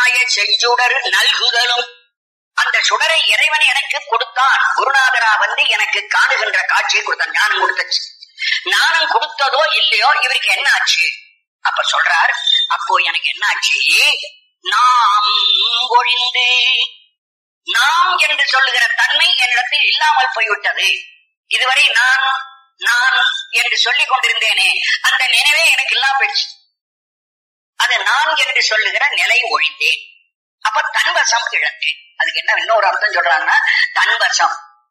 மாய செஞ்சுடர் நல்குதலும் அந்த சுடரை இறைவன் எனக்கு கொடுத்தான் குருநாதரா வந்து எனக்கு காணுகின்ற காட்சியை கொடுத்தான் ஞானம் கொடுத்துச்சு ஞானம் கொடுத்ததோ இல்லையோ இவருக்கு என்ன ஆச்சு அப்ப சொல்றார் அப்போ எனக்கு என்ன ஆச்சு நாம் ஒழிந்து நாம் என்று சொல்லுகிற தன்மை என்னிடத்தில் இல்லாமல் போய்விட்டது இதுவரை நான் நான் என்று சொல்லிக் கொண்டிருந்தேனே அந்த நினைவே எனக்கு இல்லாம போயிடுச்சு அது நான் என்று சொல்லுகிற நிலை ஒழிந்தேன் அப்ப தன்வசம் இழந்தேன் அதுக்கு என்ன இன்னொரு அர்த்தம் சொல்றாங்கன்னா தன்வசம்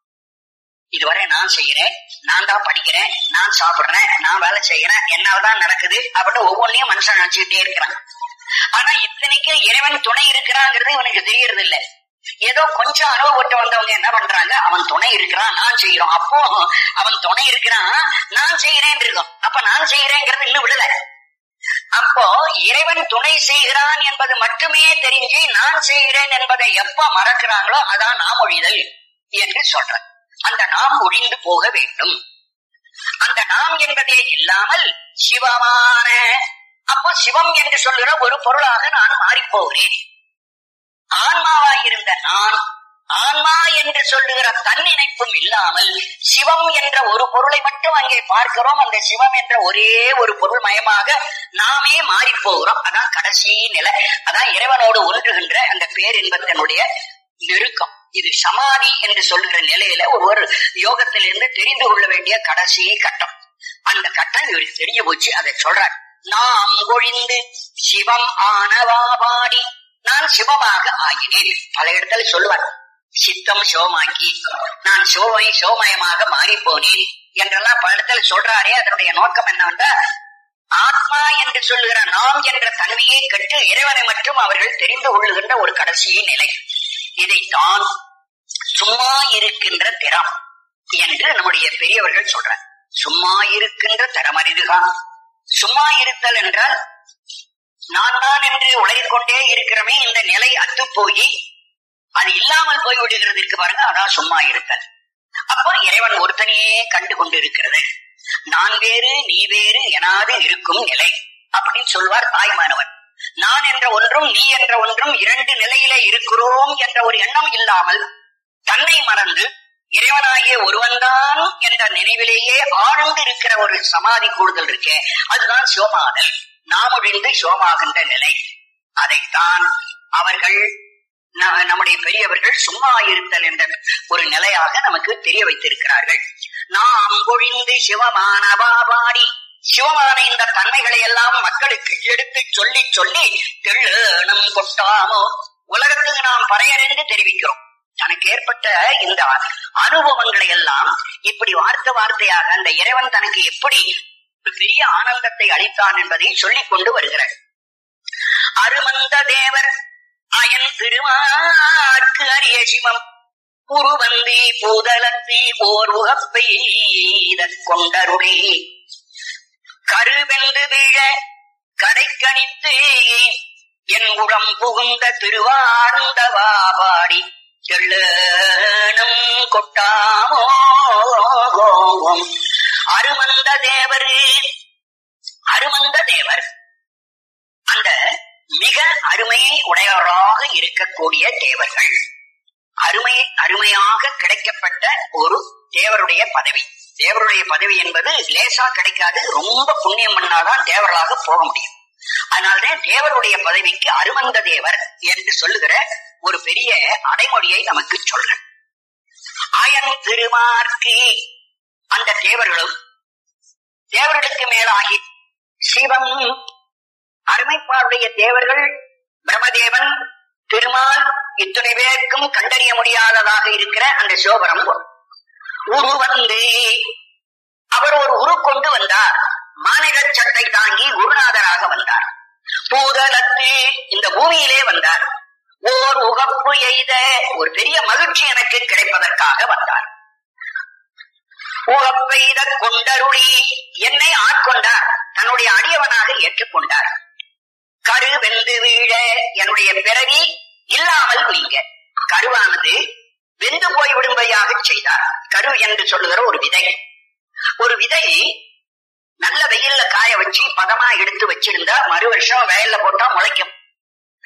இதுவரை நான் செய்யறேன் நான் தான் படிக்கிறேன் நான் சாப்பிடுறேன் நான் வேலை செய்யறேன் என்னால்தான் நடக்குது அப்படின்னு ஒவ்வொன்றையும் மனுஷன் நினைச்சுக்கிட்டே இருக்கிறான் ஆனா இத்தனைக்கு இறைவன் துணை இருக்கிறாங்கிறது இவனுக்கு தெரியறது இல்ல ஏதோ கொஞ்சம் அனுபவப்பட்டு வந்தவங்க என்ன பண்றாங்க அவன் துணை இருக்கிறான் நான் செய்யறோம் அப்போ அவன் துணை இருக்கிறான் நான் செய்யறேன் இருக்கும் அப்ப நான் செய்யறேங்கிறது இன்னும் விடல அப்போ இறைவன் துணை செய்கிறான் என்பது மட்டுமே தெரிஞ்சு நான் செய்கிறேன் என்பதை எப்ப மறக்கிறாங்களோ அதான் நாம் ஒழிதல் என்று சொல்ற அந்த நாம் ஒழிந்து போக வேண்டும் அந்த நாம் என்பதே இல்லாமல் சிவமான அப்போ சிவம் என்று சொல்லுகிற ஒரு பொருளாக நான் மாறிப் போகிறேன் ஆன்மாவாய் இருந்த நான் ஆன்மா என்று சொல்லுகிற தன்னிணைப்பும் இல்லாமல் சிவம் என்ற ஒரு பொருளை மட்டும் அங்கே பார்க்கிறோம் அந்த சிவம் என்ற ஒரே ஒரு பொருள் மயமாக நாமே மாறி போகிறோம் அதான் கடைசி நிலை அதான் இறைவனோடு ஒன்றுகின்ற அந்த பேரின்பத்தினுடைய நெருக்கம் இது சமாதி என்று சொல்லுகிற நிலையில ஒருவர் யோகத்திலிருந்து தெரிந்து கொள்ள வேண்டிய கடைசி கட்டம் அந்த கட்டம் இவருக்கு தெரிய போச்சு அதை சொல்றார் நாம் ஒழிந்து சிவம் ஆனவாபாடி நான் சிவமாக ஆகினேன் பல இடத்துல சொல்லுவார் சித்தம் சிவமாக்கி நான் சிவமை சிவமயமாக மாறி போனேன் என்றெல்லாம் பல இடத்துல சொல்றாரே அதனுடைய நோக்கம் என்னவென்றா ஆத்மா என்று சொல்லுகிற நாம் என்ற தன்மையை கட்டு இறைவனை மட்டும் அவர்கள் தெரிந்து கொள்ளுகின்ற ஒரு கடைசி நிலை இதைத்தான் சும்மா இருக்கின்ற திறம் என்று நம்முடைய பெரியவர்கள் சொல்றார் சும்மா இருக்கின்ற திறமறிதுதான் சும்மா இருத்தல் என்றால் நான் தான் என்று உலகிக் கொண்டே இருக்கிறமே இந்த நிலை அத்து போய் அது இல்லாமல் போய் விடுகிறதுக்கு பாருங்க அதான் சும்மா இருத்தல் அப்போ இறைவன் ஒருத்தனையே கண்டு கொண்டு இருக்கிறது நான் வேறு நீ வேறு எனாது இருக்கும் நிலை அப்படின்னு சொல்வார் தாய்மானவர் நான் என்ற ஒன்றும் நீ என்ற ஒன்றும் இரண்டு நிலையிலே இருக்கிறோம் என்ற ஒரு எண்ணம் இல்லாமல் தன்னை மறந்து இறைவனாகிய ஒருவன்தான் என்ற நினைவிலேயே ஆழ்ந்து இருக்கிற ஒரு சமாதி கூடுதல் இருக்கே அதுதான் சிவமாதல் நாம் ஒழிந்து சிவமாகின்ற நிலை அதைத்தான் அவர்கள் ந- நம்முடைய பெரியவர்கள் சும்மா இருத்தல் என்ற ஒரு நிலையாக நமக்கு தெரிய வைத்திருக்கிறார்கள் நாம் ஒழிந்து சிவமானவா பாடி சிவமான இந்த தன்மைகளை எல்லாம் மக்களுக்கு எடுத்து சொல்லி சொல்லி தெள்ளனம் கொட்டாமோ உலகத்துக்கு நாம் பறையறிந்து தெரிவிக்கிறோம் தனக்கு ஏற்பட்ட இந்த அனுபவங்களை எல்லாம் இப்படி வார்த்தை வார்த்தையாக அந்த இறைவன் தனக்கு எப்படி ஒரு பெரிய ஆனந்தத்தை அளித்தான் என்பதை சொல்லிக் கொண்டு வருகிறார் அருமந்த தேவர் அயன் திருமாற்கு அரிய சிவம் உருவந்தி பூதலத்தி ஓர் உகப்பை கொண்டருளே கருவென்று வீழ கடைக்கணித்து என் உளம் புகுந்த திருவார்ந்தவாடி தெள்ளனம் கொட்டாமோ அருமந்த தேவர் அருமந்த தேவர் அந்த மிக அருமையை உடையவராக இருக்கக்கூடிய தேவர்கள் அருமை அருமையாக கிடைக்கப்பட்ட ஒரு தேவருடைய பதவி தேவருடைய பதவி என்பது லேசா கிடைக்காது ரொம்ப புண்ணியம் பண்ணாதான் தேவர்களாக போக முடியும் அதனால்தான் தேவருடைய பதவிக்கு அருமந்த தேவர் என்று சொல்லுகிற ஒரு பெரிய அடைமொழியை நமக்கு சொல்ற அயன் திருமார்க்கு அந்த தேவர்களும் தேவர்களுக்கு மேலாகி சிவம் அருமைப்பாருடைய தேவர்கள் பிரம்மதேவன் திருமால் இத்துணை பேருக்கும் கண்டறிய முடியாததாக இருக்கிற அந்த சிவபரம் உரு வந்து அவர் ஒரு உரு கொண்டு வந்தார் மாநில சட்டை தாங்கி குருநாதராக வந்தார் பூதலத்து இந்த பூமியிலே வந்தார் ஓர் உகப்பு எய்த ஒரு பெரிய மகிழ்ச்சி எனக்கு கிடைப்பதற்காக வந்தார் உகப்பெய்த கொண்டருளி என்னை ஆட்கொண்டார் தன்னுடைய அடியவனாக ஏற்றுக்கொண்டார் கரு வெந்து வீழ என்னுடைய பிறவி இல்லாமல் நீங்க கருவானது வெந்து போய் விடும்படியாக செய்தார் கரு என்று சொல்லுகிற ஒரு விதை ஒரு விதை நல்ல வெயில்ல காய வச்சு பதமா எடுத்து வச்சிருந்தா மறு வருஷம் வயல்ல போட்டா முளைக்கும் அந்த விதை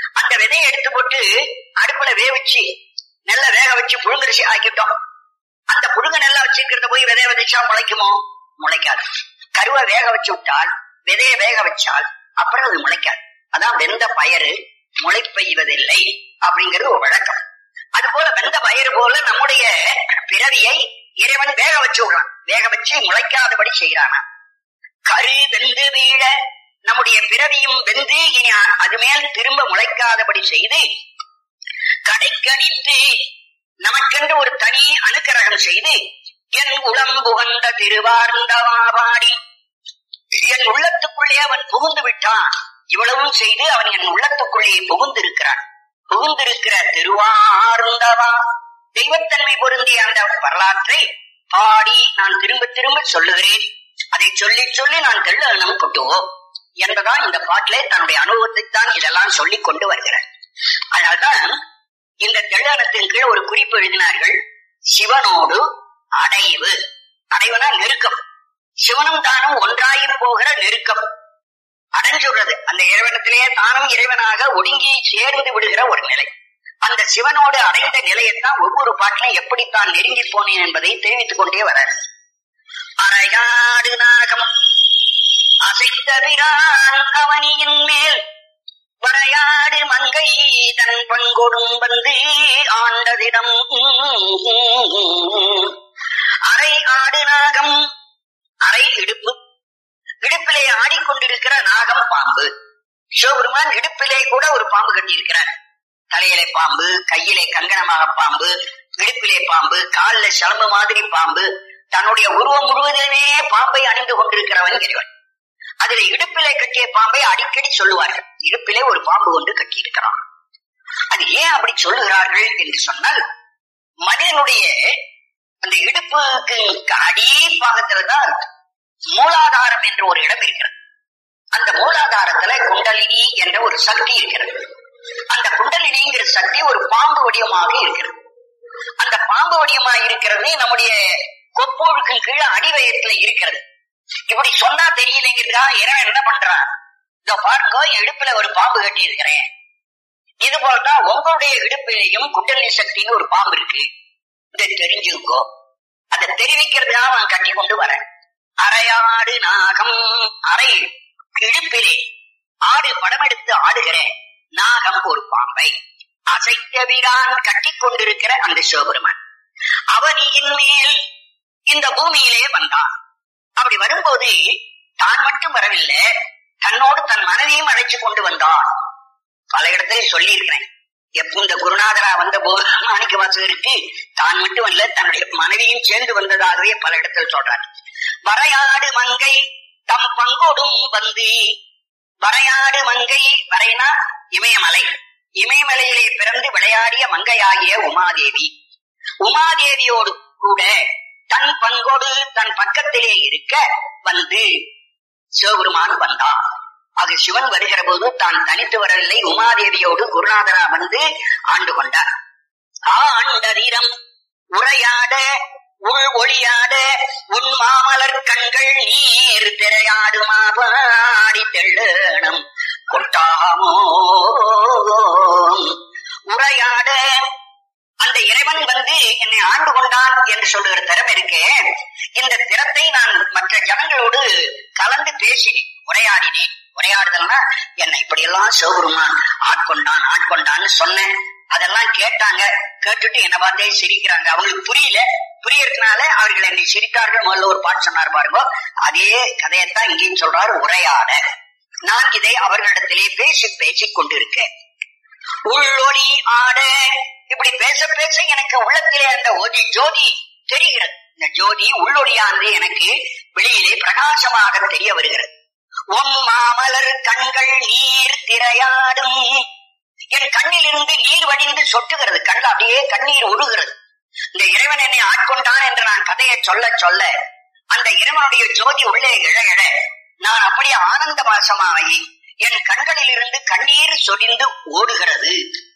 விதையை எடுத்து போட்டு அடுப்புல வேவிச்சு நெல்ல வேக வச்சு புழுங்கரிசி ஆக்கிட்டோம் அந்த புழுங்க நெல்ல வச்சிருக்கிறத போய் விதைய விதைச்சா முளைக்குமோ முளைக்காது கருவை வேக வச்சு விட்டால் விதைய வேக வச்சால் அப்புறம் அது முளைக்காது அதான் வெந்த பயறு முளை பெய்வதில்லை அப்படிங்கிறது ஒரு வழக்கம் அது போல வெந்த பயிர் போல நம்முடைய பிறவியை இறைவன் வேக வச்சு விடுறான் வேக வச்சு முளைக்காதபடி செய்யறானா கரு வெந்து வீழ நம்முடைய பிறவியும் வெந்து இனி அது மேல் திரும்ப முளைக்காதபடி செய்து கடைக்கணித்து நமக்கென்று ஒரு தனி அனுக்கிரகம் செய்து என் உளம் புகந்த திருவார்ந்தவாடி என் உள்ளத்துக்குள்ளே அவன் புகுந்து விட்டான் இவ்வளவும் செய்து அவன் என் உள்ளத்துக்குள்ளே புகுந்திருக்கிறான் புகுந்திருக்கிற திருவார்ந்தவா தெய்வத்தன்மை பொருந்திய அந்த வரலாற்றை பாடி நான் திரும்ப திரும்ப சொல்லுகிறேன் அதை சொல்லி சொல்லி நான் தெள்ளனம் கொட்டுவோம் என்பதான் இந்த பாட்டிலே தன்னுடைய அனுபவத்தை தான் இதெல்லாம் சொல்லி கொண்டு வருகிறார் அதனால்தான் இந்த தெள்ளனத்தின் கீழ் ஒரு குறிப்பு எழுதினார்கள் சிவனோடு அடைவு அடைவுனா நெருக்கம் சிவனும் தானும் ஒன்றாகி போகிற நெருக்கம் அடைஞ்சுடுறது அந்த இறைவனத்திலேயே தானும் இறைவனாக ஒடுங்கி சேர்ந்து விடுகிற ஒரு நிலை அந்த சிவனோடு அடைந்த நிலையைத்தான் ஒவ்வொரு பாட்டிலும் எப்படித்தான் நெருங்கி போனேன் என்பதை தெரிவித்துக் கொண்டே வர அரையாடு நாகம் அசைத்த பிரான் அவனியின் மேல் வரையாடு மங்கை தன் பங்கொடும் வந்து ஆண்டதிடம் அரை ஆடு நாகம் அரை இடுப்பு இடுப்பிலே ஆடிக்கொண்டிருக்கிற நாகம் பாம்பு சிவபெருமான் இடுப்பிலே கூட ஒரு பாம்பு கட்டியிருக்கிறார் தலையிலே பாம்பு கையிலே கங்கணமாக பாம்பு இடுப்பிலே பாம்பு காலில் சிலம்பு மாதிரி பாம்பு தன்னுடைய உருவம் முழுவதுமே பாம்பை அணிந்து கொண்டிருக்கிறவன் இறைவன் அதில் இடுப்பிலே கட்டிய பாம்பை அடிக்கடி சொல்லுவார்கள் இடுப்பிலே ஒரு பாம்பு கொண்டு கட்டியிருக்கிறான் அது ஏன் அப்படி சொல்லுகிறார்கள் என்று சொன்னால் மனிதனுடைய அந்த இடுப்புக்கு அடி பாகத்துலதான் மூலாதாரம் என்ற ஒரு இடம் இருக்கிறது அந்த மூலாதாரத்துல குண்டலினி என்ற ஒரு சக்தி இருக்கிறது அந்த குண்டலினிங்கிற சக்தி ஒரு பாம்பு வடிவமாக இருக்கிறது அந்த பாம்பு வடிவமாக இருக்கிறது நம்முடைய கொப்போழுக்கு கீழே அடிவயத்துல இருக்கிறது இப்படி சொன்னா தெரியலைங்கிறதா இறைவன் என்ன பண்றான் இதோ பாருங்க இடுப்புல ஒரு பாம்பு கட்டி இருக்கிறேன் இது போலதான் உங்களுடைய இடுப்பிலையும் குண்டலினி சக்தின்னு ஒரு பாம்பு இருக்கு இதை தெரிஞ்சுக்கோ அதை தெரிவிக்கிறதுக்காக நான் கட்டி கொண்டு வரேன் அரையாடு நாகம் அறை இடுப்பிலே ஆடு படம் எடுத்து ஆடுகிற நாகம் ஒரு பாம்பை அசைத்தவிரான் கட்டி கொண்டிருக்கிற அந்த சிவபெருமான் அவனியின் மேல் இந்த பூமியிலே வந்தான் அப்படி வரும்போது தான் மட்டும் வரவில்லை தன்னோடு தன் மனைவியும் அழைச்சு கொண்டு வந்தான் பல இடத்துல சொல்லி இருக்கிறேன் எப்போ இந்த குருநாதரா வந்த போது மாணிக்க வாசகருக்கு தான் மட்டும் அல்ல தன்னுடைய மனைவியும் சேர்ந்து வந்ததாகவே பல இடத்துல சொல்றார் வரையாடு மங்கை தம் பங்கோடும் வந்து வரையாடு மங்கை வரைனா இமயமலை இமயமலையிலே பிறந்து விளையாடிய மங்கையாகிய உமாதேவி உமாதேவியோடு கூட தன் பங்கோடு தன் பக்கத்திலே இருக்க வந்து சிவபெருமான் வந்தான் ஆக சிவன் வருகிற போது தான் தனித்து வரவில்லை உமாதேவியோடு குருநாதரா வந்து ஆண்டு கொண்டார் ஆண்டதிரம் உரையாட உள் ஒளியாட உன் மாமலர் கண்கள் நீர் திரையாடுமா பாடி தெள்ளனம் கொட்டாமோ உரையாட அந்த இறைவன் வந்து என்னை ஆண்டு கொண்டான் என்று சொல்லுகிற திறம் இருக்கே இந்த திறத்தை நான் மற்ற ஜனங்களோடு கலந்து பேசினேன் உரையாடினேன் உரையாடுதல்னா என்னை இப்படி எல்லாம் சிவபெருமான் ஆட்கொண்டான் ஆட்கொண்டான்னு சொன்னேன் அதெல்லாம் கேட்டாங்க கேட்டுட்டு என்ன பார்த்தே சிரிக்கிறாங்க அவங்களுக்கு புரியல புரியறதுனால அவர்கள் என்னை சிரித்தார்கள் முதல்ல ஒரு பாட்டு சொன்னார் பாருங்க அதே கதையத்தான் இங்கேயும் சொல்றாரு உரையாட நான் இதை அவர்களிடத்திலே பேசி பேசிக் கொண்டிருக்கேன் உள்ளொளி ஆட இப்படி பேச பேச எனக்கு உள்ளத்திலே அந்த ஒளி ஜோதி தெரிகிறது இந்த ஜோதி உள்ளொளியானது எனக்கு வெளியிலே பிரகாசமாக தெரிய வருகிறது உன் மாமலர் கண்கள் நீர் திரையாடும் என் கண்ணிலிருந்து நீர் வடிந்து சொட்டுகிறது கண் அப்படியே கண்ணீர் ஒழுகிறது இந்த இறைவன் என்னை ஆட்கொண்டான் என்று நான் கதையை சொல்ல சொல்ல அந்த இறைவனுடைய ஜோதி உள்ளே இழ இழ நான் அப்படியே ஆனந்த பாசமாகி என் கண்களில் இருந்து கண்ணீர் சொரிந்து ஓடுகிறது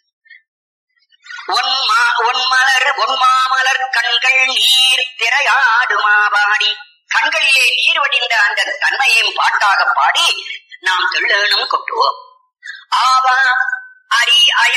ஒன்மலர் ஒன்மாமலர் கண்கள் நீர் திரையாடுமாபாடி கண்களிலே நீர் வடிந்த அந்த தன்மையையும் பாட்டாக பாடி நாம் தெள்ளனும் கொட்டுவோம் ஆவா அரி அய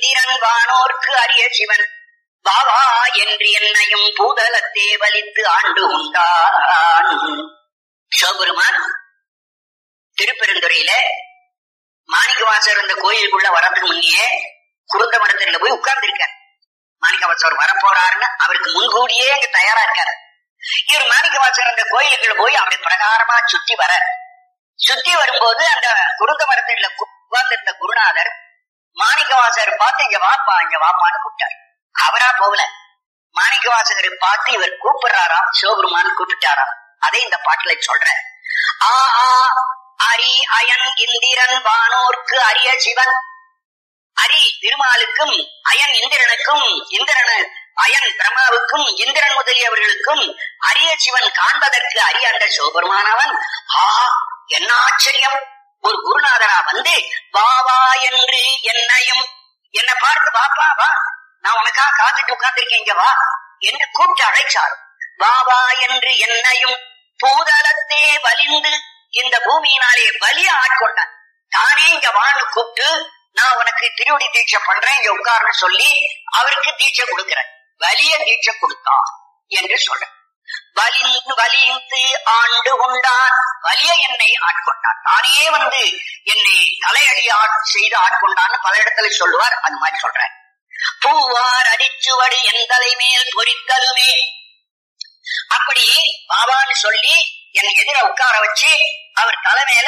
இந்திரன் வானோர்க்கு அரிய சிவன் பாவா என்று என்னையும் பூதலத்தே வலித்து ஆண்டு உண்டான் சிவபெருமான் திருப்பெருந்துறையில மாணிக்கவாசர் இந்த கோயிலுக்குள்ள வரதுக்கு முன்னே குருந்த மரத்தில போய் உட்கார்ந்து இருக்கார் மாணிக்கவாசர் வரப்போறாருன்னு அவருக்கு முன்கூடியே அங்க தயாரா இருக்காரு இவர் மாணிக்கவாசர் அந்த கோயிலுக்குள்ள போய் அப்படி பிரகாரமா சுத்தி வர சுத்தி வரும்போது அந்த குருந்த மரத்தில உட்கார்ந்திருந்த குருநாதர் மாணிக்கவாசர் பார்த்து இங்க வாப்பா இங்க வாப்பான்னு கூப்பிட்டார் அவரா போகல மாணிக்கவாசகரை பார்த்து இவர் கூப்பிடுறாராம் சிவபெருமான் கூப்பிட்டாராம் அதை இந்த பாட்டுல சொல்ற ஆ ஆ அரி அயன் இந்திரன் வானோர்க்கு அரிய சிவன் அரி திருமாலுக்கும் அயன் இந்திரனுக்கும் இந்திரனு அயன் பிரம்மாவுக்கும் இந்திரன் முதலியவர்களுக்கும் அரிய சிவன் காண்பதற்கு அரிய அந்த சிவபெருமானவன் ஆ என்ன ஆச்சரியம் ஒரு குருநாதரா வந்து வா வா என்று என்னையும் என்னை பார்த்து வாப்பா வா நான் உனக்காக காத்துட்டு உட்கார்ந்திருக்கேன் இங்க வா என்று கூப்பிட்டு அழைச்சார் வா வா என்று என்னையும் பூதலத்தே வலிந்து இந்த பூமியினாலே வலிய ஆட்கொண்டான் தானே இங்க வான்னு கூப்பிட்டு நான் உனக்கு திருவடி தீட்சை பண்றேன் இங்க உட்கார்னு சொல்லி அவருக்கு தீட்சை கொடுக்கிறேன் வலிய தீட்சை கொடுத்தான் என்று சொல்றேன் வலிந்து வலிந்து ஆண்டு கொண்டான் வலிய என்னை ஆட்கொண்டான் தானே வந்து என்னை தலையடி செய்து ஆட்கொண்டான்னு பல இடத்துல சொல்லுவார் அந்த மாதிரி சொல்றேன் பூவார் அடிச்சுவடு என் தலை மேல் பொறித்தலுமே அப்படி பாபான்னு சொல்லி என் எதிர உட்கார வச்சு அவர் தலைமையில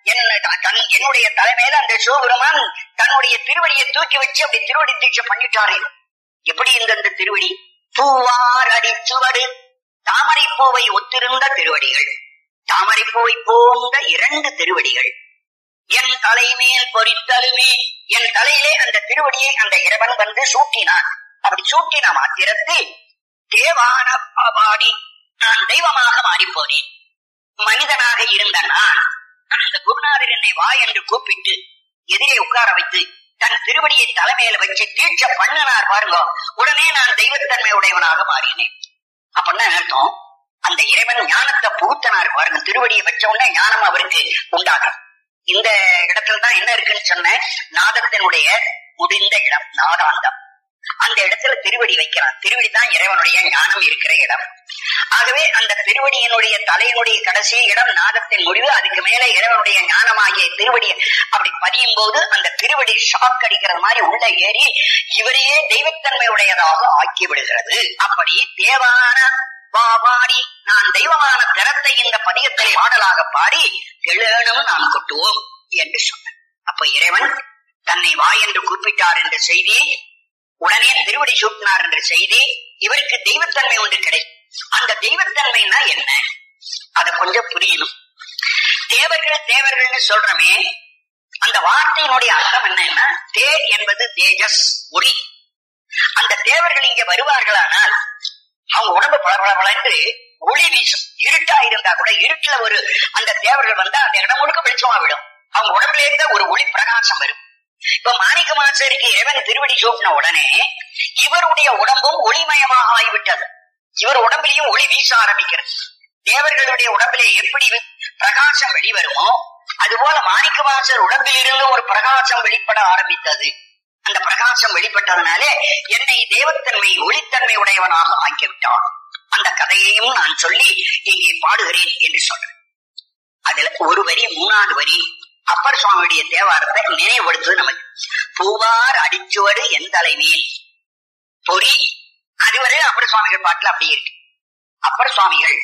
என்னுடைய தலைமையில அந்த சிவபெருமான் தன்னுடைய திருவடியை தூக்கி வச்சு அப்படி திருவடி தீட்சை பண்ணிட்டாரு எப்படி இந்த திருவடி பூவார் அடிச்சுவடு தாமரை பூவை ஒத்திருந்த திருவடிகள் தாமரை பூவை போன்ற இரண்டு திருவடிகள் என் தலைமேல் பொறித்தலுமே என் தலையிலே அந்த திருவடியை அந்த இறைவன் வந்து சூட்டினான் அப்படி சூட்டின மாத்திரத்தில் தேவான பாடி நான் தெய்வமாக மாறிப்போனேன் மனிதனாக இருந்த நான் அந்த குருநாதர் என்னை வா என்று கூப்பிட்டு எதிரே உட்கார வைத்து தன் திருவடியை தலைமையில வச்சு தீட்சை பண்ணினார் பாருங்க உடனே நான் தெய்வத்தன்மை உடையவனாக மாறினேன் அப்படின்னா அர்த்தம் அந்த இறைவன் ஞானத்தை புகுத்தனார் பாருங்க திருவடியை வச்ச உடனே ஞானம் அவருக்கு உண்டாகும் இந்த இடத்துல தான் என்ன இருக்குன்னு சொன்ன நாதத்தினுடைய முடிந்த இடம் நாதாந்தம் அந்த இடத்துல திருவடி வைக்கிறான் திருவடி தான் இறைவனுடைய ஞானம் இருக்கிற இடம் ஆகவே அந்த திருவடியினுடைய தலையினுடைய கடைசி இடம் நாதத்தின் முடிவு அதுக்கு மேல இறைவனுடைய ஞானமாகிய திருவடியை அப்படி பதியும் போது அந்த திருவடி ஷாக் அடிக்கிறது மாதிரி உள்ள ஏறி இவரையே தெய்வத்தன்மையுடையதாக ஆக்கி விடுகிறது அப்படி தேவான பாடி நான் தெய்வமான திறத்தை இந்த பதியத்தை பாடலாக பாடி எழுனும் நாம் கொட்டுவோம் என்று சொன்னார் அப்ப இறைவன் தன்னை வா என்று கூப்பிட்டார் என்ற செய்தி உடனே திருவடி சூட்டினார் என்ற செய்தி இவருக்கு தெய்வத்தன்மை ஒன்று கிடைக்கும் அந்த தெய்வத்தன்மைனா என்ன அத கொஞ்சம் புரியணும் தேவர்கள் தேவர்கள்னு சொல்றமே அந்த வார்த்தையினுடைய அர்த்தம் என்னன்னா தே என்பது தேஜஸ் ஒளி அந்த தேவர்கள் இங்க வருவார்களானால் அவங்க உடம்பு பளபளபளன்று ஒளி வீசும் இருட்டா இருந்தா கூட இருட்டுல ஒரு அந்த தேவர்கள் வந்தா அந்த இடம் முழுக்க வெளிச்சமா விடும் அவங்க உடம்புல இருந்த ஒரு ஒளி பிரகாசம் வரும் இப்ப மாணிக்க மாசருக்கு இறைவன் திருவடி சூட்டின உடனே இவருடைய உடம்பும் ஒளிமயமாக ஆகிவிட்டது இவர் உடம்புலையும் ஒளி வீச ஆரம்பிக்கிறது தேவர்களுடைய உடம்பிலே எப்படி பிரகாசம் வெளிவருமோ அதுபோல மாணிக்க மாசர் உடம்பில் இருந்து ஒரு பிரகாசம் வெளிப்பட ஆரம்பித்தது அந்த பிரகாசம் வெளிப்பட்டதனாலே என்னை தேவத்தன்மை ஒளித்தன்மை உடையவனாக ஆக்கிவிட்டான் அந்த கதையையும் நான் சொல்லி இங்கே பாடுகிறேன் என்று சொல்றேன் அதுல ஒரு வரி மூணாவது வரி அப்பர் சுவாமியுடைய தேவாரத்தை நினைவுபடுத்துவது நமக்கு பூவார் அடிச்சுவடு என் தலைமையில் பொறி அதுவரை அப்பர் சுவாமிகள் பாட்டுல அப்படி இருக்கு அப்பர் சுவாமிகள்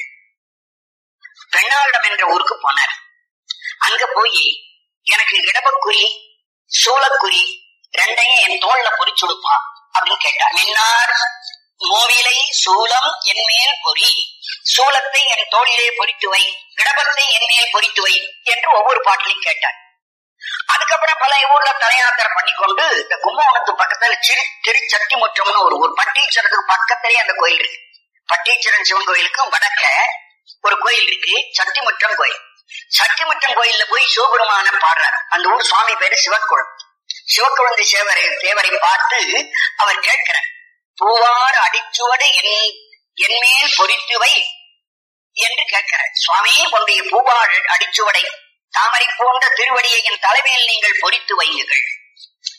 பெண்ணாரிடம் என்ற ஊருக்கு போனார் அங்க போய் எனக்கு இடபக்குறி சூளக்குறி ரெண்டையும் என் தோல்ல பொறிச்சு கொடுப்பா அப்படின்னு கேட்டார் மின்னார் மோவிலை சூலம் என் மேல் பொறி சூலத்தை என் தோளிலே பொறித்து வை இடபத்தை என் மேல் பொறித்து வை என்று ஒவ்வொரு பாட்டிலையும் கேட்டார் அதுக்கப்புறம் பல ஊர்ல தலையாத்திரை பண்ணி கொண்டு இந்த கும்பகோணத்து பக்கத்துல சிறு திருச்சட்டிமுற்றம்னு ஒரு ஊர் பட்டீச்சரத்துக்கு பக்கத்திலேயே அந்த கோயில் இருக்கு பட்டீச்சரன் சிவன் கோயிலுக்கும் வடக்க ஒரு கோயில் இருக்கு சட்டிமுற்றம் கோயில் சட்டிமுற்றம் கோயில்ல போய் சிவபெருமான பாடுறார் அந்த ஊர் சுவாமி பேரு சிவக்குழம் சிவக்குழந்தை சேவரை தேவரை பார்த்து அவர் கேட்கிறார் பூவார் அடிச்சுவடு என் என்மேல் பொறித்து வை என்று கேட்கிறார் சுவாமி உன்னுடைய பூவார் அடிச்சுவடை தாமரை போன்ற திருவடியை என் தலைமையில் நீங்கள் பொறித்து வையுங்கள்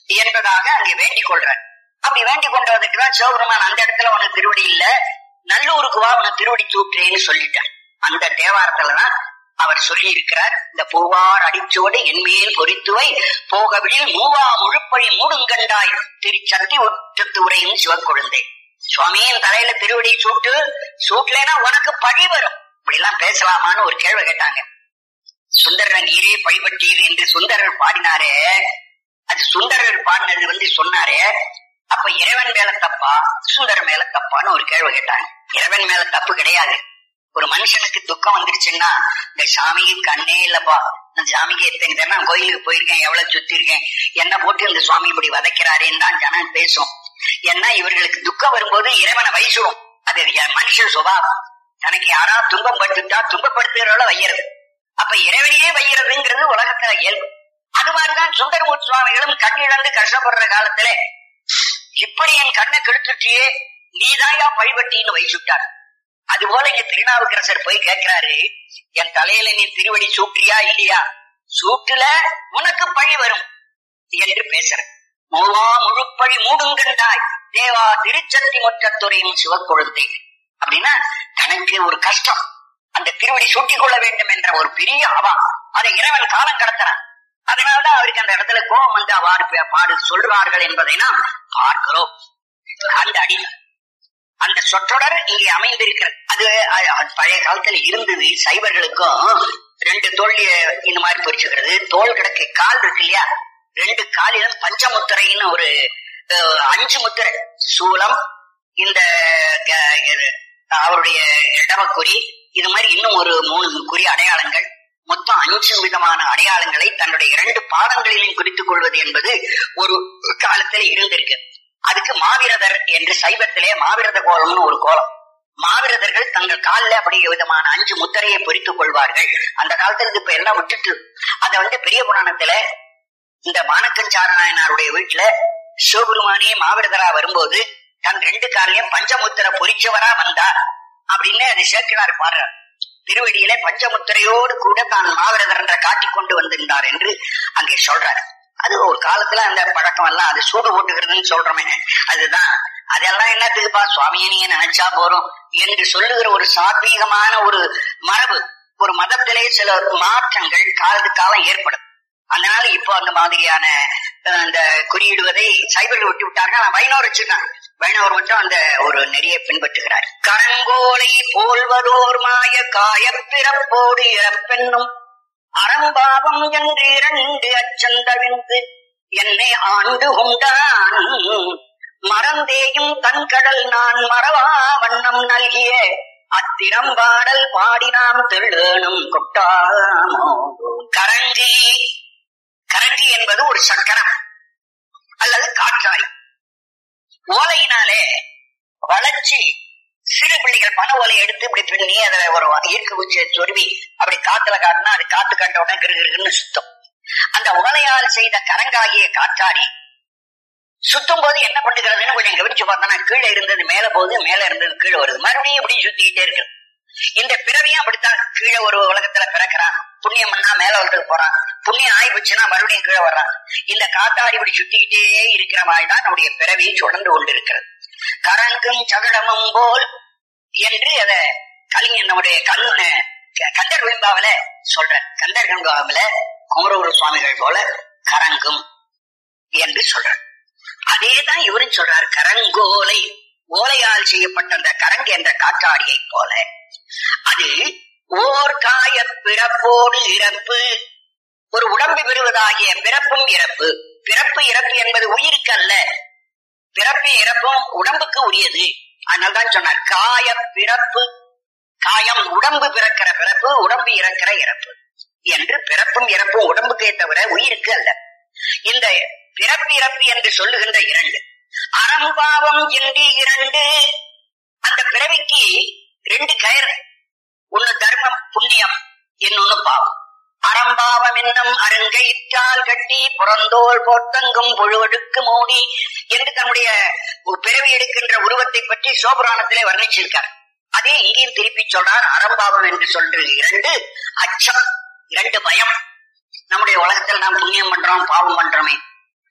என்பதாக அங்கே வேண்டிக் கொள்றார் அப்படி வேண்டிக் கொண்டதுக்கு தான் சிவபெருமான் அந்த இடத்துல உனக்கு திருவடி இல்ல நல்லூருக்கு வா உனக்கு திருவடி சூட்டுறேன்னு சொல்லிட்டார் அந்த தேவாரத்துலதான் அவர் சொல்லி இருக்கிறார் இந்த பூவார் அடிச்சோடு என்மேல் பொறித்துவை போகவிடில் மூவா முழுப்பழி மூடுங்கண்டாய் திருச்சத்தி உற்றத்து உரையும் சிவக்கொழுந்தை சுவாமியின் தலையில திருவடி சூட்டு சூட்டலைன்னா உனக்கு பழி வரும் இப்படி எல்லாம் பேசலாமான்னு ஒரு கேள்வி கேட்டாங்க சுந்தரர் நீரே பழிபட்டீர் என்று சுந்தரர் பாடினாரே அது சுந்தரர் பாடினது வந்து சொன்னாரே அப்ப இறைவன் மேல தப்பா சுந்தரர் மேல தப்பான்னு ஒரு கேள்வி கேட்டாங்க இறைவன் மேல தப்பு கிடையாது ஒரு மனுஷனுக்கு துக்கம் வந்துருச்சுன்னா இந்த சாமிக்கு கண்ணே இல்லப்பா இந்த சாமிக்கு எத்தனை நான் கோயிலுக்கு போயிருக்கேன் எவ்வளவு சுத்தி இருக்கேன் என்ன போட்டு இந்த சுவாமி இப்படி வதைக்கிறாரேன்னு தான் ஜனம் பேசும் ஏன்னா இவர்களுக்கு துக்கம் வரும்போது இறைவனை வயசுடும் அது மனுஷ சுபாவம் தனக்கு யாரா துன்பம் பட்டுட்டா துன்பப்படுத்துகிறவள வையறது அப்ப இறைவனையே வையறதுங்கிறது உலகத்துல இயல்பு அது மாதிரிதான் சுந்தரமூர்த்தி சுவாமிகளும் கண் இழந்து கஷ்டப்படுற காலத்துல இப்படி என் கண்ணை கெடுத்துட்டியே நீதாயா பழிபட்டின்னு வயசுட்டார் அது போல இங்க திருநாவுக்கரசர் போய் கேட்கிறாரு என் தலையில நீ திருவடி சூட்டியா இல்லையா சூட்டுல உனக்கு பழி வரும் என்று பேசுற மூவா முழுப்பழி மூடுங்கண்டாய் தேவா திருச்சந்தி முற்றத்துறையும் சிவக்கொழுந்தை அப்படின்னா தனக்கு ஒரு கஷ்டம் அந்த திருவடி சூட்டிக் கொள்ள வேண்டும் என்ற ஒரு பெரிய அவா அதை இறைவன் காலம் கடத்துறான் அதனாலதான் அவருக்கு அந்த இடத்துல கோபம் வந்து அவ்வாறு பாடு சொல்றார்கள் என்பதை நாம் பார்க்கிறோம் அந்த அடி அந்த சொற்றொடர் இங்கே அமைந்திருக்கிறது அது பழைய காலத்துல இருந்தது சைவர்களுக்கும் ரெண்டு தோல் இந்த மாதிரி பொறிச்சுக்கிறது தோல் கிடக்கு கால் இருக்கு இல்லையா ரெண்டு காலிலும் பஞ்சமுத்திரைன்னு ஒரு அஞ்சு முத்திரை சூலம் இந்த அவருடைய இடவக்குறி இது மாதிரி இன்னும் ஒரு மூணு குறி அடையாளங்கள் மொத்தம் அஞ்சு விதமான அடையாளங்களை தன்னுடைய இரண்டு பாதங்களிலும் குறித்துக் கொள்வது என்பது ஒரு காலத்துல இருந்திருக்கு அதுக்கு மாவிரதர் என்று சைவத்திலே மாவிரத கோலம்னு ஒரு கோலம் மாவிரதர்கள் தங்கள் காலில் அப்படி விதமான அஞ்சு முத்திரையை பொறித்துக் கொள்வார்கள் அந்த காலத்துல இப்ப எல்லாம் விட்டுட்டு அத வந்து பெரிய புராணத்துல இந்த மானக்கஞ்சார நாயனாருடைய வீட்டுல சிவபெருமானே மாவிரதரா வரும்போது தன் ரெண்டு காலையும் பஞ்சமுத்திர பொறிச்சவரா வந்தார் அப்படின்னு அதை சேர்க்கிறார் பாடுறார் திருவடியில பஞ்சமுத்திரையோடு கூட தான் மாவிரதர் என்ற காட்டிக் கொண்டு வந்திருந்தார் என்று அங்கே சொல்றார் அது ஒரு காலத்துல அந்த பழக்கம் எல்லாம் அது சூடு போட்டுக்கிறதுன்னு சொல்றோமே அதுதான் அதெல்லாம் என்னத்துக்குப்பா சுவாமியை நீங்க நினைச்சா போறோம் என்று சொல்லுகிற ஒரு சாத்வீகமான ஒரு மரபு ஒரு மதத்திலே சில மாற்றங்கள் காலத்து காலம் ஏற்படும் அதனால இப்போ அந்த மாதிரியான அந்த குறியிடுவதை சைபர்கள் விட்டு விட்டார்கள் ஆனா வைணவர் வச்சிருக்காங்க வைணவர் மட்டும் அந்த ஒரு நெறிய பின்பற்றுகிறார் கரங்கோலை போல்வதோர் மாய காய பிறப்போடு இறப்பென்னும் அறம்பாவம் என்று இரண்டு அச்சந்தவிந்து என்னை ஆண்டு கொண்டான் மறந்தேயும் தன்கடல் நான் மறவா வண்ணம் நல்கிய அத்திரம்பாடல் பாடினாம் தெள்ளேனும் கொட்டாமோ கரஞ்சி கரண்டி என்பது ஒரு சக்கரம் அல்லது காற்றாய் ஓலையினாலே வளர்ச்சி சிறு பிள்ளைகள் பண ஓலை எடுத்து இப்படி பின்னி அதை ஒரு ஈர்க்கு குச்சியை சொருவி அப்படி காத்துல காட்டினா அது காத்து கண்ட உடனே கிருகிருன்னு சுத்தம் அந்த ஓலையால் செய்த கரங்காகிய காற்றாடி சுத்தும் போது என்ன பண்ணுகிறதுன்னு கொஞ்சம் கவனிச்சு பார்த்தோம்னா கீழே இருந்தது மேல போகுது மேல இருந்தது கீழே வருது மறுபடியும் இப்படி சுத்திக்கிட்டே இருக்கு இந்த பிறவியும் அப்படித்தான் கீழே ஒரு உலகத்துல பிறக்கிறான் புண்ணியம் பண்ணா மேல வந்து போறான் புண்ணியம் ஆகி போச்சுன்னா மறுபடியும் கீழே வர்றான் இந்த காத்தாடி இப்படி சுத்திக்கிட்டே இருக்கிற மாதிரி தான் நம்முடைய பிறவியை தொடர்ந்து கொண்டிருக்கிறது கரங்கும் சகடமும் போல் என்று அத கலிங்க நம்முடைய கண் கந்தர் வெண்பாவில சொல்ற கந்தர் வெண்பாவில குமரகுரு சுவாமிகள் போல கரங்கும் என்று சொல்ற அதேதான் இவரும் சொல்றார் கரங்கோலை ஓலையால் செய்யப்பட்ட அந்த கரங்கு என்ற காற்றாடியை போல அது ஓர் காய பிறப்போடு இறப்பு ஒரு உடம்பு பெறுவதாகிய பிறப்பும் இறப்பு பிறப்பு இறப்பு என்பது உயிருக்கு அல்ல பிறப்பு இறப்பும் உடம்புக்கு உரியது அதனால்தான் சொன்னார் காய பிறப்பு காயம் உடம்பு பிறக்கிற பிறப்பு உடம்பு இறக்கிற இறப்பு என்று பிறப்பும் இறப்பும் உடம்புக்கே தவிர உயிருக்கு அல்ல இந்த பிறப்பு இறப்பு என்று சொல்லுகின்ற இரண்டு அறம்பாவம் என்று இரண்டு அந்த பிறவிக்கு ரெண்டு கயிறு ஒன்னு தர்மம் புண்ணியம் இன்னொன்னு பாவம் அறம்பாவம் என்னும் அருங்கையிற்றால் கட்டி புறந்தோல் போர்த்தங்கும் புழுவடுக்கு மூடி என்று தன்னுடைய பிறவி எடுக்கின்ற உருவத்தை பற்றி சோபுராணத்திலே வர்ணிச்சிருக்கார் அதே இங்கேயும் திருப்பி சொல்றார் அறம்பாவம் என்று சொல்ற இரண்டு அச்சம் இரண்டு பயம் நம்முடைய உலகத்தில் நாம் புண்ணியம் பண்றோம் பாவம் பண்றோமே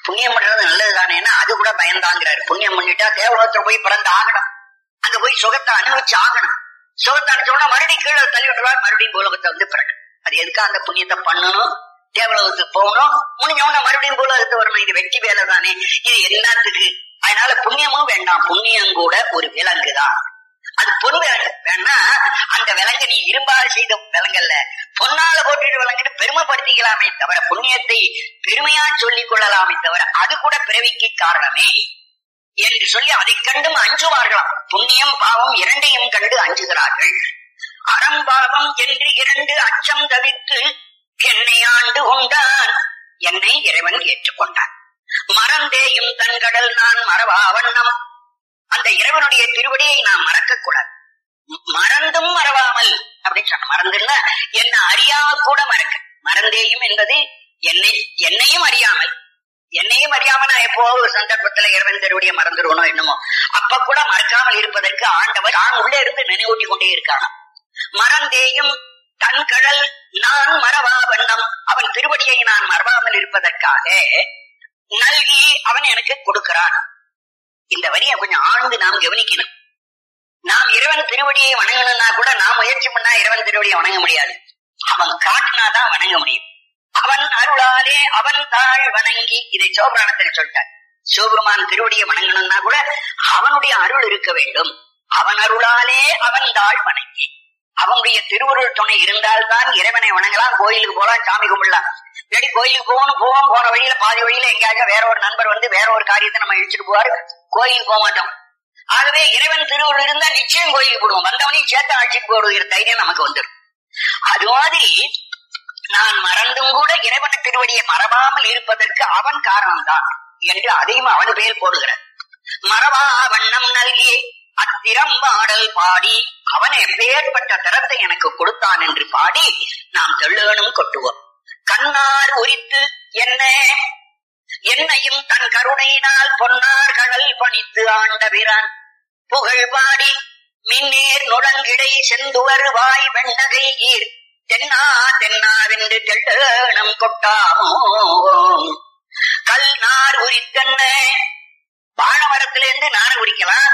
புண்ணியம் பண்றது நல்லது தானேன்னா அது கூட பயந்தாங்கிறாரு புண்ணியம் பண்ணிட்டா தேவலோகத்துல போய் பிறந்து ஆகணும் அங்க போய் சுகத்தை அனுபவிச்சு ஆகணும் சுகத்தை அனுப்பிச்சோம்னா மறுபடியும் கீழே தள்ளி விட்டுருவார் மறுபடியும் பூலகத்தை வந்து பிறக்கணும் அது எதுக்கு அந்த புண்ணியத்தை பண்ணணும் தேவலோகத்துக்கு போகணும் முடிஞ்சவன மறுபடியும் பூலகத்து வரணும் இது வெட்டி வேலை தானே இது எல்லாத்துக்கு அதனால புண்ணியமும் வேண்டாம் புண்ணியம் கூட ஒரு விலங்குதான் அது பொன் விலங்கு வேணா அந்த விலங்கு நீ இரும்பால் செய்த விலங்கல்ல பொன்னால போட்டுட்டு விலங்குன்னு பெருமைப்படுத்திக்கலாமே தவிர புண்ணியத்தை பெருமையா சொல்லிக் கொள்ளலாமே தவிர அது கூட பிறவிக்கு காரணமே என்று சொல்லி அதை கண்டும் அஞ்சுவார்களாம் புண்ணியம் பாவம் இரண்டையும் கண்டு அஞ்சுகிறார்கள் அறம் பாவம் என்று இரண்டு அச்சம் தவித்து என்னை ஆண்டு உண்டான் என்னை இறைவன் ஏற்றுக்கொண்டான் மறந்தேயும் தன்கடல் நான் மறவா வண்ணம் அந்த இறைவனுடைய திருவடியை நான் மறக்க கூடாது மறந்தும் மறவாமல் அப்படின்னு சொன்ன மறந்துன்னா என்ன அறியாம கூட மறக்க மறந்தேயும் என்பது என்னை என்னையும் அறியாமல் என்னையும் அறியாம நான் எப்போ ஒரு சந்தர்ப்பத்துல இறைவன் திருவடியை மறந்துடுவனோ என்னமோ அப்ப கூட மறக்காமல் இருப்பதற்கு ஆண்டவர் தான் உள்ளே இருந்து நினைவூட்டி கொண்டே இருக்கான மறந்தேயும் தன் கடல் நான் மறவா வண்ணம் அவன் திருவடியை நான் மறவாமல் இருப்பதற்காக நல்கி அவன் எனக்கு கொடுக்கிறான் இந்த வரியை கொஞ்சம் ஆழ்ந்து நாம் கவனிக்கணும் நாம் இறைவன் திருவடியை வணங்கணும்னா கூட நாம் முயற்சி பண்ணா இறைவன் திருவடியை வணங்க முடியாது அவன் காட்டினாதான் வணங்க முடியும் அவன் அருளாலே அவன் தாழ் வணங்கி இதை சிவபுராணத்தில் சொல்லிட்டார் சிவபெருமான் திருவடியை வணங்கணும்னா கூட அவனுடைய அருள் இருக்க வேண்டும் அவன் அருளாலே அவன் தாழ் வணங்கி அவனுடைய திருவருள் துணை இருந்தால்தான் இறைவனை வணங்கலாம் கோயிலுக்கு போலாம் சாமி கும்பிடலாம் இல்லாட்டி கோயிலுக்கு போகணும் போவோம் போன வழியில பாதி வழியில எங்கேயாச்சும் வேற ஒரு நண்பர் வந்து வேற ஒரு காரியத்தை நம்ம இழுச்சிட்டு போவாரு கோயிலுக்கு போக மாட்டோம் ஆகவே இறைவன் திருவருள் இருந்தா நிச்சயம் கோயிலுக்கு போடுவோம் வந்தவனையும் சேர்த்து அழைச்சிட்டு போடுகிற தைரியம் நமக்கு வந்துடும் அது மாதிரி நான் மறந்தும் கூட இறைவன் திருவடியை மறவாமல் இருப்பதற்கு அவன் காரணம்தான் என்று அதையும் அவன் பெயர் போடுகிறார் மறவா வண்ணம் நல்கி அத்திரம் பாடல் பாடி அவன் எப்பேற்பட்ட தரத்தை எனக்கு கொடுத்தான் என்று பாடி நாம் தெள்ளேனும் கொட்டுவோம் கண்ணார் உரித்து என்ன என்னையும் தன் கருணையினால் பொன்னார் கடல் பணித்து ஆண்டபிரான் புகழ் பாடி மின்னேர் நுடங்கிடை செந்துவர் வாய் வெண்ணகை ஈர் தென்னா தென்னாவென்று தெள்ளேனம் கொட்டாமோ கல் நார் உரித்தென்ன வாழமரத்திலிருந்து நாரை உரிக்கலாம்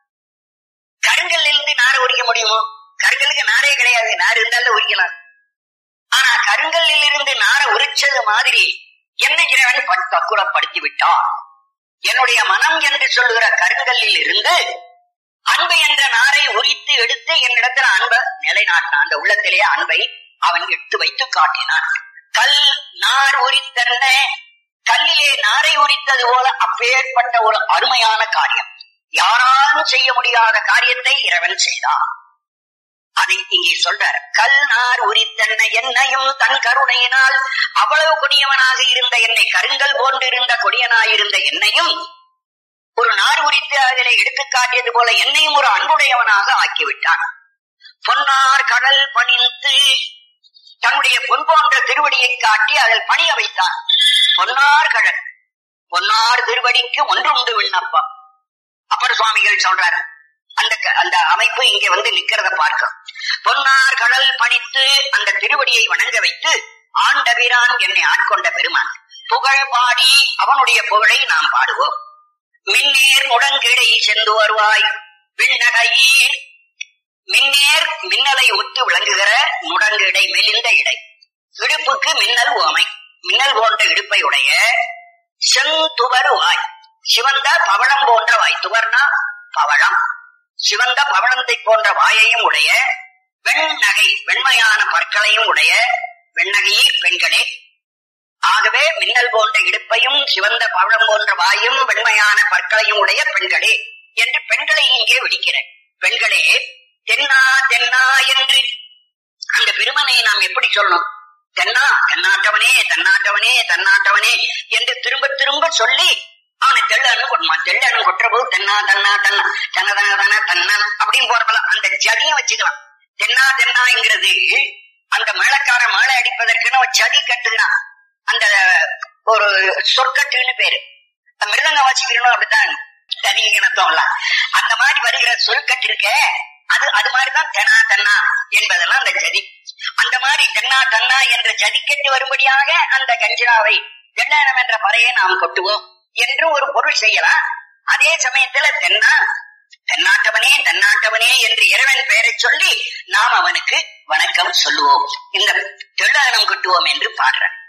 கருங்கல்ல இருந்து நாரை உரிக்க முடியுமோ கருங்கலுக்கு நாரே கிடையாது நார் இருந்தாலும் உரிக்கலாம் ஆனா கருங்கல்லில் இருந்து நாரை உரிச்சது மாதிரி என்ன இறைவன் பக்குறப்படுத்தி விட்டான் என்னுடைய மனம் என்று சொல்லுகிற கருங்கல்லில் இருந்து அன்பு என்ற நாரை உரித்து எடுத்து என்னிடத்துல அன்பை நிலைநாட்டினான் அந்த உள்ளத்திலேயே அன்பை அவன் எடுத்து வைத்து காட்டினான் கல் நார் உரித்தன்ன கல்லிலே நாரை உரித்தது போல அப்பேற்பட்ட ஒரு அருமையான காரியம் யாராலும் செய்ய முடியாத காரியத்தை இறைவன் செய்தான் அதை இங்கே சொல்றார் கல் நார் உரித்தன்ன என்னையும் தன் கருணையினால் அவ்வளவு கொடியவனாக இருந்த என்னை கருங்கல் போன்றிருந்த கொடியனாயிருந்த என்னையும் ஒரு நார் உரித்து அதிலே எடுத்து காட்டியது போல என்னையும் ஒரு அன்புடையவனாக ஆக்கிவிட்டான் பொன்னார் கடல் பணிந்து தன்னுடைய பொன் போன்ற திருவடியை காட்டி அதில் பணிய வைத்தான் பொன்னார் கடல் பொன்னார் திருவடிக்கு ஒன்றுண்டு விண்ணப்பம் அப்பர் சுவாமிகள் சொல்றாரு அந்த அந்த அமைப்பு இங்கே வந்து நிக்கிறத பார்க்கிறோம் பொன்னார் கடல் பணித்து அந்த திருவடியை வணங்க வைத்து ஆண்டவீரான் என்னை ஆட்கொண்ட பெருமான் புகழ் பாடி அவனுடைய புகழை நாம் பாடுவோம் மின்னேர் முடங்கிடை சென்று வருவாய் விண்ணகையீர் மின்னேர் மின்னலை ஒத்து விளங்குகிற முடங்கிடை மெலிந்த இடை இடுப்புக்கு மின்னல் ஓமை மின்னல் போன்ற இடுப்பை உடைய செந்துவர் வாய் சிவந்த பவளம் போன்ற வாய் துவர்னா பவளம் சிவந்த பவளத்தை போன்ற வாயையும் உடைய வெண்ணகை வெண்மையான பற்களையும் உடைய வெண்ணகையில் பெண்களே ஆகவே மின்னல் போன்ற இடுப்பையும் சிவந்த பவளம் போன்ற வாயும் வெண்மையான பற்களையும் உடைய பெண்களே என்று பெண்களை இங்கே விடுக்கிறேன் பெண்களே தென்னா தென்னா என்று அந்த பெருமனை நாம் எப்படி சொல்லணும் தென்னா தென்னாட்டவனே தன்னாட்டவனே தன்னாட்டவனே என்று திரும்ப திரும்ப சொல்லி அவனை தெள்ளனு கொட்டுமா தெள்ளனு கொட்டுற போது தென்னா தன்னா தன்னா தன்ன தன தன தன்னன் அப்படின்னு போறப்பல அந்த ஜதியும் வச்சுக்கலாம் தென்னா தென்னாங்கிறது அந்த மேளக்கார மேளை அடிப்பதற்குன்னு ஒரு ஜதி கட்டுகிறான் அந்த ஒரு சொற்கட்டுன்னு பேரு மிருதங்க வாசிக்கணும் அப்படித்தான் தனியினத்தோம்ல அந்த மாதிரி வருகிற சொற்கட்டு இருக்க அது அது மாதிரிதான் தெனா தன்னா என்பதெல்லாம் அந்த ஜதி அந்த மாதிரி தென்னா தன்னா என்ற ஜதிக்கட்டு வரும்படியாக அந்த கஞ்சிராவை தெள்ளனம் என்ற பறையை நாம் கொட்டுவோம் என்று ஒரு பொருள் செய்யலாம் அதே சமயத்துல தென்னா தென்னாட்டவனே தென்னாட்டவனே என்று இறைவன் பெயரை சொல்லி நாம் அவனுக்கு வணக்கம் சொல்லுவோம் இந்த தெள்ளனம் கொட்டுவோம் என்று பாடுறான்